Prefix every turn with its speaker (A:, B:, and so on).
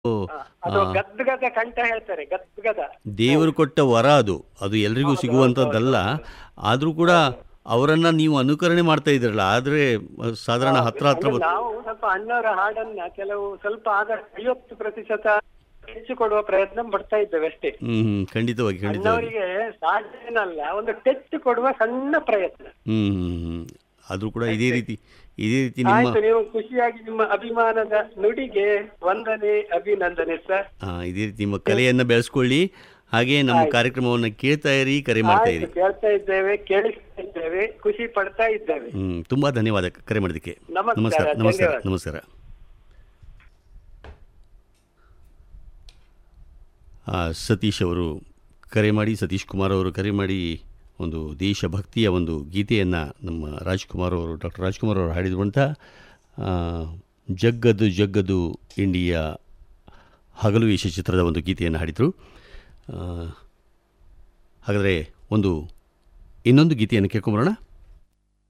A: ಅದು ಗದ್ಗದ ಕಂಠ ಹೇಳ್ತಾರೆ ಗದ್ಗದ
B: ದೇವರು ಕೊಟ್ಟ ವರ ಅದು ಅದು ಎಲ್ರಿಗೂ ಸಿಗುವಂಥದ್ದಲ್ಲ ಆದರೂ ಕೂಡ ಅವರನ್ನ ನೀವು ಅನುಕರಣೆ ಮಾಡ್ತಾ ಇದ್ರಲ್ಲ ಆದರೆ ಸಾಧಾರಣ ಹತ್ರ ಹತ್ರ
A: ಅಂದ್ರೆ ನಾವು ಸ್ವಲ್ಪ ಅಣ್ಣವರ ಹಾಡನ್ನ ಕೆಲವು ಸ್ವಲ್ಪ ಆದ ಐವತ್ತು ಪ್ರತಿಶತ ಹೆಚ್ಚು ಕೊಡುವ ಪ್ರಯತ್ನ ಪಡ್ತಾ ಇದ್ದೇವೆ ಅಷ್ಟೇ
B: ಹ್ಮ್ ಹ್ಮ್ ಖಂಡಿತವಾಗಿ ಖಂಡಿತವಾಗಿ
A: ಅಣ್ಣವರಿಗೆ ಸಾಧನೆನಲ್ಲ ಒಂದು ಟೆಚ್ ಕೊಡುವ ಸಣ್ಣ ಪ್ರಯತ್ನ
B: ಹ್ಮ್ ಹ್ಮ್ ಹ್ಮ್ ಆದರೂ ಕೂಡ ಇದೇ ರೀತಿ ಇದೇ ರೀತಿ ನಿಮ್ಮ
A: ಆಯ್ತು ನೀವು ಖುಷಿಯಾಗಿ ನಿಮ್ಮ ಅಭಿಮಾನದ ನುಡಿಗೆ ವಂದನೆ ಅಭಿನಂದನೆ ಸರ್
B: ಆ, ಇದೇ ರೀತಿ ನಿಮ್ಮ ಕಲೆಯನ್ನು ಬೆಳೆಸ್ಕೊಳ್ಳಿ ಹಾಗೆ ನಮ್ಮ ಕಾರ್ಯಕ್ರಮವನ್ನು ಕೇಳ್ತಾ ಇರಿ ಕರೆ ಮಾಡ್ತಾ ಇರಿ
A: ಆಯ್ತು ಕೇಳ್ತಾ ಇದ್ದೇವೆ ಕೇಳಿಸ್ತಾ ಇದ್ದೇವೆ ಖುಷಿ ಪಡ್ತಾ ಇದ್ದೇವೆ
B: ಹ್ಮ್ ತುಂಬಾ ಧನ್ಯವಾದ ಕರೆ ಮಾಡೋದಕ್ಕೆ
A: ನಮಸ್ಕಾರ,
B: ನಮಸ್ಕಾರ ನಮಸ್ಕಾರ
A: ಧನ್ಯವಾದ.
B: ನಮಸ್ಕಾರ ಆ, ಸತೀಶ್ ಅವರು ಕರೆ ಮಾಡಿ ಸತೀಶ್ ಕುಮಾರ್ ಅವರು ಕರೆ ಮಾಡಿ ಒಂದು ದೇಶಭಕ್ತಿಯ ಒಂದು ಗೀತೆಯನ್ನು ನಮ್ಮ ರಾಜ್ಕುಮಾರ್ ಅವರು ಡಾಕ್ಟರ್ ರಾಜ್ಕುಮಾರ್ ಅವರು ಹಾಡಿರುವಂಥ ಆ, ಜಗ್ಗದು ಜಗ್ಗದು ಇಂಡಿಯಾ ಹಗಲು ವೇಷ ಚಿತ್ರದ ಒಂದು ಗೀತೆಯನ್ನು ಹಾಡಿದರು ಆ, ಹಾಗಾದರೆ ಒಂದು ಇನ್ನೊಂದು ಗೀತೆಯನ್ನು ಕೇಳ್ಕೊಂಬರೋಣ